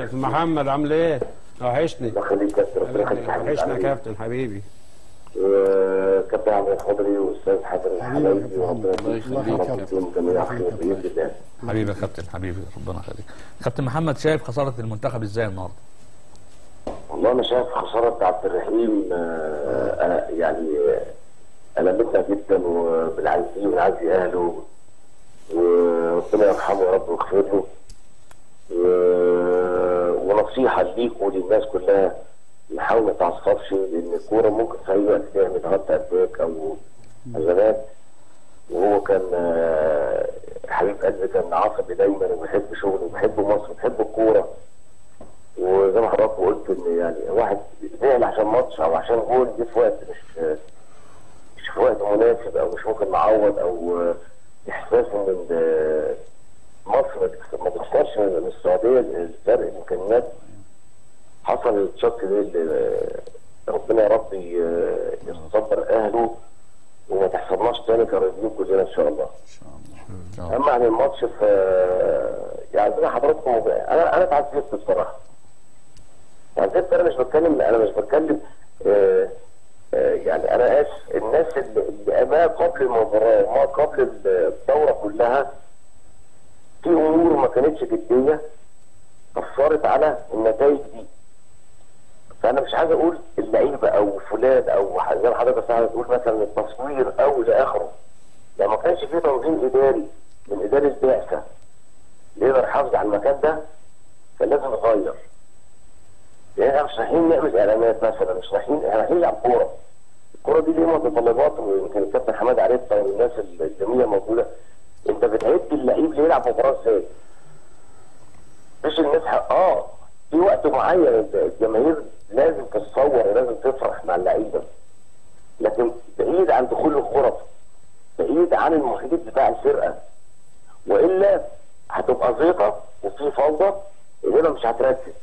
كابتن محمد عامل ايه؟ وحشني الله يخليك يا كابتن ربنا يخليك يا حبيبي. وحشنا يا كابتن حبيبي وكابتن عبد الخضري واستاذ حسن حبيبي يا الحبايبي كابتن وربنا الله يخليك يخليك يا يا رب جميع خير باذن الله حبيبي يا كابتن حبيبي ربنا يخليك كابتن محمد شايف خساره المنتخب ازاي النهارده والله انا شايف خساره عبد الرحيم آه، انا يعني آه، ألمتنا جدا وبنعزيه وبنعزي اهله وربنا يرحمه يا رب ويغفر له و- ونصيحه ليك وللناس كلها نحاول ما تعصبش لان الكوره ممكن في اي وقت تعمل غلطه اتاك او ازمات وهو كان آه، حبيب قلبي كان عصبي دايما وبيحب شغله وبيحب مصر وبيحب الكوره وزي ما حضرتك قلت ان يعني واحد زعل عشان ماتش او عشان جول دي في وقت مش مش في وقت مناسب او مش ممكن نعوض او احساس ان ال- مصر ما تكسب- ما تخسرش من السعوديه الفرق الامكانيات حصل الشوط ده اللي ربنا يا رب ي- يصبر اهله وما تحصلناش تاني كراجلين كلنا ان شاء الله. اما عن الماتش ف يعني زي ما حضراتكم انا انا اتعذبت بصراحه. اتعذبت انا مش بتكلم انا مش بتكلم آه آه يعني انا اسف الناس اللي, اللي ما قبل المباراه وما قبل الدوره كلها في امور ما كانتش جديه اثرت على النتائج دي. فانا مش عايز اقول اللعيبه او فلان او زي ما حضرتك عايز تقول مثلا التصوير او الى اخره. لو ما كانش في تنظيم اداري من اداره البعثه يقدر يحافظ على المكان ده فلازم يغير. يعني احنا مش رايحين نعمل اعلانات مثلا مش رايحين احنا رايحين نلعب كوره. الكوره دي ليها متطلبات ويمكن الكابتن حماد عرفتها والناس الجميله موجوده. انت بتعد اللعيب اللي يلعب مباراه ازاي؟ مش الناس ح- اه في وقت معين الجماهير لازم تتصور ولازم تفرح مع اللعيبه. لكن بعيد عن دخول الغرف بعيد عن المحيط بتاع الفرقه والا هتبقى زيطه وفي فوضى اللعيبه مش هتركز.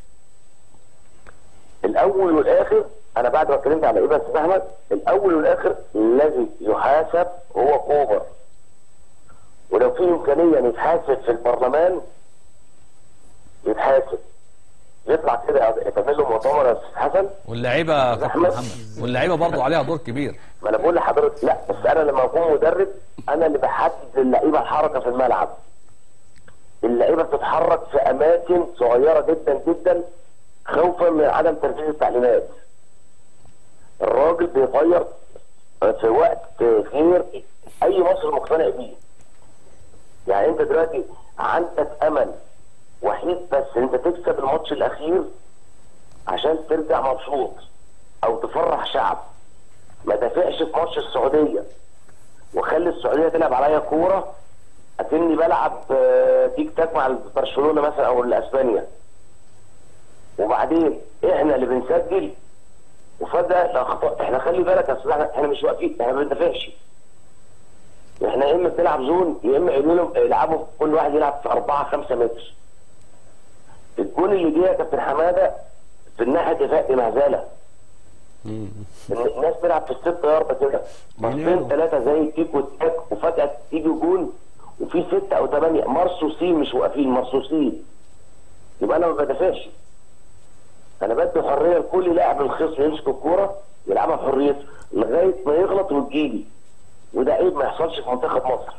الاول والاخر انا بعد ما اتكلمت على ايه بس احمد الاول والاخر الذي يحاسب هو كوبر. ولو في امكانيه نتحاسب في البرلمان يتحاسب. يطلع كده يتعمل له مؤتمر يا استاذ حسن واللعيبه يا كابتن أحمد. محمد واللعيبه برضو عليها دور كبير ما انا بقول لحضرتك لا بس انا لما اكون مدرب انا اللي بحدد للعيبه الحركه في الملعب اللعيبه بتتحرك في اماكن صغيره جدا جدا خوفا من عدم تنفيذ التعليمات الراجل بيغير في وقت غير اي مصري مقتنع بيه يعني انت دلوقتي عندك امل وحيد بس انت تكسب الماتش الاخير عشان ترجع مبسوط او تفرح شعب ما دافعش في ماتش السعوديه وخلي السعوديه تلعب عليا كوره اكني بلعب آه، تيك تاك مع برشلونه مثلا او اسبانيا وبعدين احنا اللي بنسجل وفجاه الاخطاء احنا خلي بالك يا استاذ احمد احنا مش واقفين احنا ما بندافعش احنا يا اما بنلعب زون يا اما يقولوا لهم يلعبوا كل واحد يلعب في 4 5 متر الجون اللي جه يا كابتن حماده في الناحيه الدفاع مهزله إن الناس بتلعب في الست يارده كده ماتشين ثلاثه زي التيك والتاك وفجاه تيجي جون وفي سته او ثمانيه مرصوصين مش واقفين مرصوصين يبقى انا ما بدافعش انا بدي حريه لكل لاعب الخصم يمسك الكوره يلعبها بحريته لغايه ما يغلط وتجيلي وده عيب ما يحصلش في منتخب مصر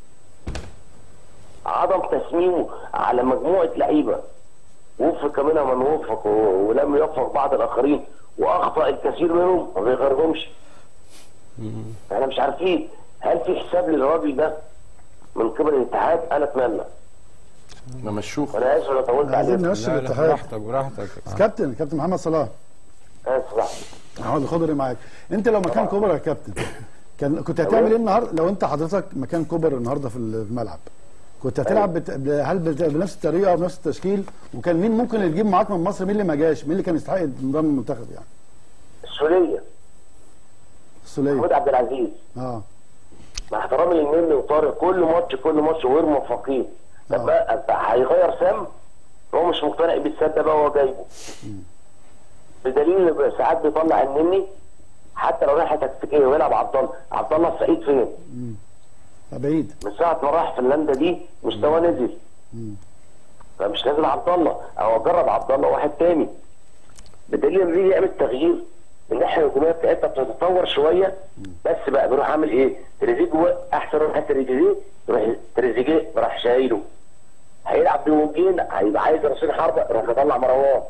عدم تصميمه على مجموعه لعيبه وفق منها من وفق و- ولم يوفق بعض الاخرين واخطا الكثير منهم ما بيغيرهمش احنا مش عارفين هل في حساب للراجل ده من قبل الاتحاد انا اتمنى نمشوه وانا اسف لو طولت عايزين عليك نمشي لا لا الاتحاد براحتك براحتك كابتن كابتن محمد صلاح اسف لحظة. محمد الخضري معاك انت لو مكان كوبر يا كابتن كان كنت هتعمل ايه النهارده لو انت حضرتك مكان كوبر النهارده في الملعب كنت هتلعب بت... هل بت... بنفس الطريقه بنفس التشكيل وكان مين ممكن اللي تجيب معاك من مصر مين اللي ما جاش مين اللي كان يستحق انضمام المنتخب يعني السوليه السوليه محمود عبد العزيز اه مع احترامي للنمر وطارق كل ماتش كل ماتش غير موفقين طب بقى أنت هيغير سام هو مش مقتنع بالسد ده بقى هو جايبه بدليل إن ساعات بيطلع النني حتى لو ناحيه تكتيكيه ويلعب عبد الله عبد الله السعيد فين؟ بعيد من ساعه ما راح فنلندا دي مستواه نزل فمش لازم عبد الله او اجرب عبد الله واحد تاني بدليل لما يجي يعمل تغيير الناحيه الهجوميه بتاعتها بتتطور شويه بس بقى بيروح عامل ايه؟ تريزيجيه احسن من حتى تريزيجيه يروح تريزيجيه راح شايله هيلعب بوجين هيبقى عايز راسين حربه راح يطلع مروان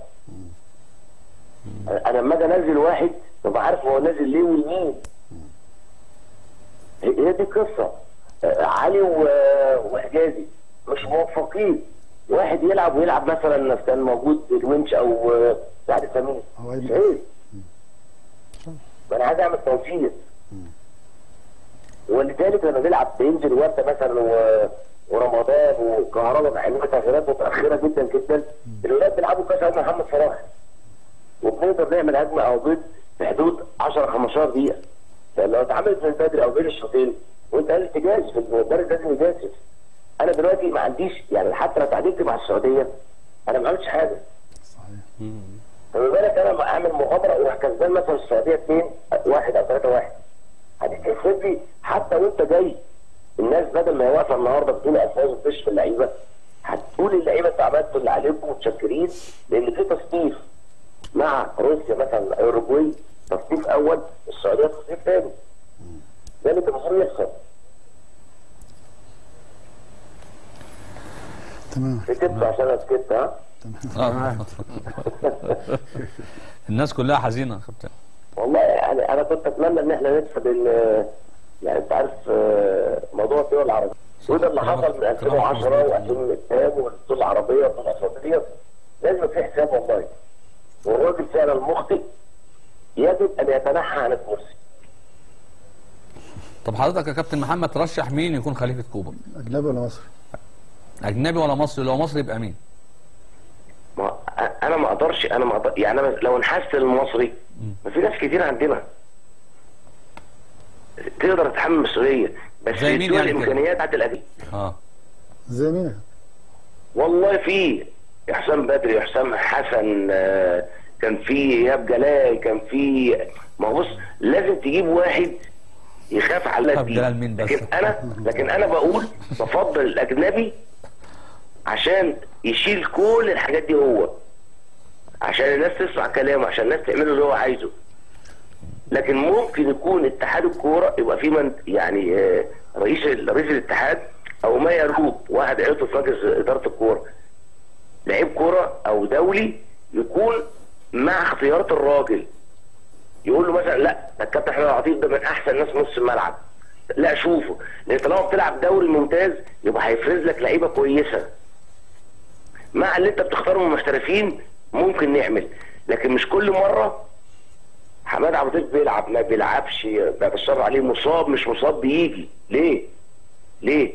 انا لما اجي انزل واحد ببقى عارف هو نازل ليه ولمين هي هي دي القصه آه، علي و- وحجازي مش موفقين واحد يلعب ويلعب مثلا كان موجود الونش او آه، سعد سمير هو مش يبقى- عيب انا عايز اعمل توفير ولذلك لما بيلعب بينزل ورده مثلا و... ورمضان وكهرباء مع انها تغييرات متاخره جدا جدا الولاد بيلعبوا كاس عالم محمد صلاح وبنقدر نعمل هجمه او بيض في حدود 10 15 دقيقه فلو اتعملت من بدري او بين الشوطين وانت قال تجازف المدرب لازم يجازف انا دلوقتي ما عنديش يعني حتى لو تعادلت مع السعوديه انا ما عملتش حاجه صحيح فما بالك انا اعمل مغامره واروح كسبان مثلا السعوديه 2 1 او 3 1 هتتحسب لي حتى وانت جاي الناس بدل ما هي واقفه النهارده بتقول الفاظ وتشفي اللعيبه هتقول اللعيبه انتوا عملتوا اللي عليكم متشكرين لان في تصنيف مع روسيا مثلا اوروجواي تصنيف اول السعوديه تصنيف ثاني ده اللي كان المفروض يحصل تمام سكت عشان انا سكت ها آه. الناس كلها حزينه يا كابتن والله يعني انا كنت اتمنى ان احنا نكسب ال- يعني انت عارف آه، موضوع الدول العربيه وده اللي حصل من 2010 و2002 والدول العربيه والدول الاسيويه لازم في حساب والله والراجل فعلا مخطئ يجب ان يتنحى عن الكرسي طب حضرتك يا كابتن محمد ترشح مين يكون خليفه كوبا اجنبي ولا مصري؟ اجنبي ولا مصري لو مصري يبقى مين ما انا ما اقدرش انا ما أقدر يعني أنا لو نحست المصري ما في ناس كتير عندنا تقدر تتحمل المسؤوليه بس زي مين يدوها يعني كده؟ الامكانيات بتاعت القديم اه زي مين؟ والله في حسام بدري حسام حسن آه، كان في ايهاب جلال كان في ما هو بص لازم تجيب واحد يخاف على إيهاب دي جلال مين بس؟ لكن انا لكن انا بقول بفضل الاجنبي عشان يشيل كل الحاجات دي هو عشان الناس تسمع كلامه عشان الناس تعمله اللي هو عايزه لكن ممكن يكون اتحاد الكوره يبقى في من يعني آه، رئيس رئيس الاتحاد او ما يروب واحد عضو في مجلس اداره الكوره لعيب كوره او دولي يكون مع اختيارات الراجل يقول له مثلا لا ده الكابتن احمد العطيف ده من احسن ناس نص الملعب لا شوفه لان طالما بتلعب دوري ممتاز يبقى هيفرز لك لعيبه كويسه مع اللي انت بتختاره من المحترفين ممكن نعمل لكن مش كل مره حماد عبد اللطيف بيلعب ما بيلعبش بشر عليه مصاب مش مصاب بيجي ليه؟ ليه؟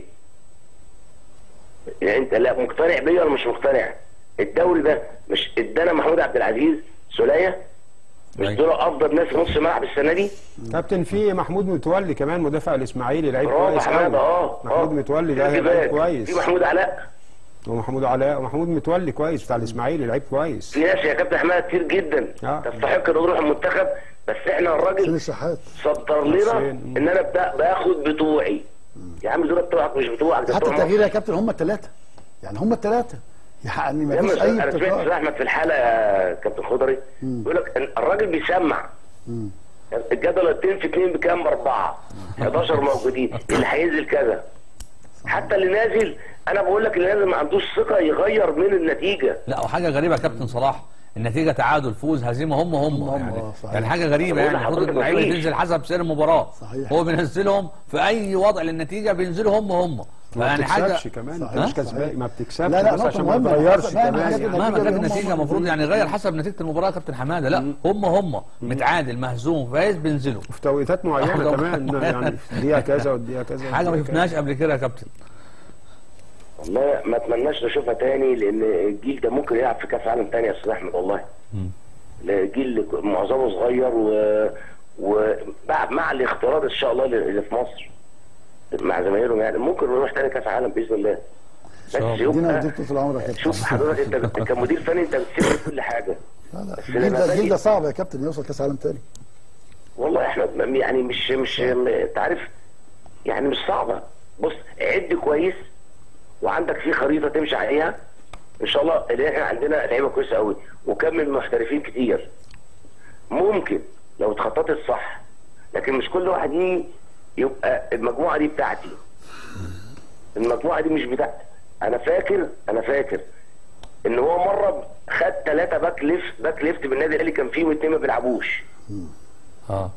يعني انت لا مقتنع بيا ولا مش مقتنع؟ الدوري ده مش ادانا محمود عبد العزيز سوليه مش أيوة. دول افضل ناس في نص ملعب السنه دي؟ كابتن في محمود متولي كمان مدافع الاسماعيلي لعيب برافو كويس حماد قوي اه محمود آه. متولي ده في لعيب في كويس محمود علاء ومحمود علاء ومحمود متولي كويس بتاع الاسماعيلي لعيب كويس في ناس يا كابتن احمد كتير جدا آه. تستحق ان تروح المنتخب بس احنا حسين الراجل الشحات صدر لنا حسين. ان انا بتا- باخد بتوعي يا عم دول بتوعك مش بتوعك ده حتى بتوع التغيير يا كابتن هم الثلاثه يعني هم الثلاثه يعني ما لما فيش اي انا سمعت ابتكار استاذ احمد في الحاله يا كابتن خضري بيقول لك إن الراجل بيسمع مم. الجدول 2 في 2 بكام؟ اربعه 11 موجودين اللي هينزل كذا حتى اللي نازل انا بقول لك اللي نازل ما عندوش ثقه يغير من النتيجه لا وحاجه غريبه يا كابتن صلاح النتيجه تعادل فوز هزيمه هم هم, هم، يعني, آه، صحيح. يعني حاجه غريبه بقول يعني المفروض لحضرتك اللعيبه مفيش. تنزل حسب سير المباراه صحيح. هو بينزلهم في اي وضع للنتيجه بينزلوا هم هم ما يعني حاجه بتكسبش كمان صحيح. ما صحيح. كسبان ما بتكسبش لا، لا، بس نقطة عشان ما مهمة. تغيرش مهما كمان كانت يعني. مهما النتيجة كانت اللي هم النتيجه هم المفروض يعني غير حسب نتيجه المباراه يا كابتن حماده لا هم هم متعادل مهزوم فايز بينزلوا في توقيتات معينه أفضل. كمان يعني دقيقه كذا والدقيقه كذا حاجه ما والدقيقة شفناهاش قبل كده يا كابتن والله ما اتمناش نشوفها تاني لان الجيل ده ممكن يلعب في كاس عالم تاني يا استاذ احمد والله الجيل معظمه صغير و ومع مع الاختيارات ان شاء الله اللي في مصر مع زمايلهم يعني ممكن نروح تاني كاس عالم باذن الله بس شاء الله. ادينا يبقى اديت طول عمرك يا كابتن شوف حضرتك انت بت- كمدير فني انت بتسيب كل حاجه لا لا بس الجيل لما ده الجيل باجي- ده صعب يا كابتن يوصل كاس عالم تاني والله احنا م- يعني مش مش م- انت عارف يعني مش صعبه بص عد كويس وعندك في خريطه تمشي عليها ان شاء الله اللي احنا عندنا لعيبه كويسه قوي وكم من محترفين كتير ممكن لو اتخططت صح لكن مش كل واحد يجي يبقى المجموعه دي بتاعتي المجموعه دي مش بتاعتي انا فاكر انا فاكر ان هو مره خد ثلاثه باك ليفت باك ليفت من النادي الاهلي كان فيه واثنين ما بيلعبوش اه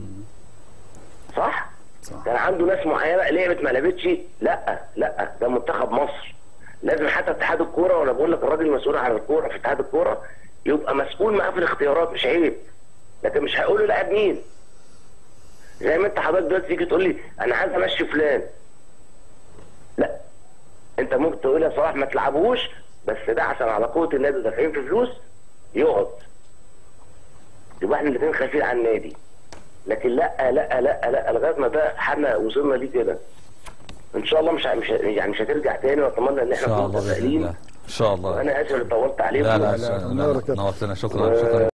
صح؟ صح. كان عنده ناس معينه لعبت ما لعبتش لا لا ده منتخب مصر لازم حتى اتحاد الكوره وانا بقول لك الراجل المسؤول عن الكوره في اتحاد الكوره يبقى مسؤول معاه في الاختيارات مش عيب لكن مش هيقول له لاعب مين زي ما انت حضرتك دلوقتي تيجي تقول لي انا عايز امشي فلان لا انت ممكن تقول يا صلاح ما تلعبوش بس ده عشان على قوه النادي دافعين في فلوس يقعد يبقى احنا الاثنين خايفين على النادي لكن لا لا لا لا لغايه ما ده حنا وصلنا ليه كده ان شاء الله مش ه- مش ه- يعني مش هترجع تاني واتمنى ان ان احنا شاء نكون الله باذن متفائلين الله ان شاء الله وانا اسف اللي طولت عليكم لا لا, لا، لا, لا، لا, لا نورك يا نورتنا شكرا شكرا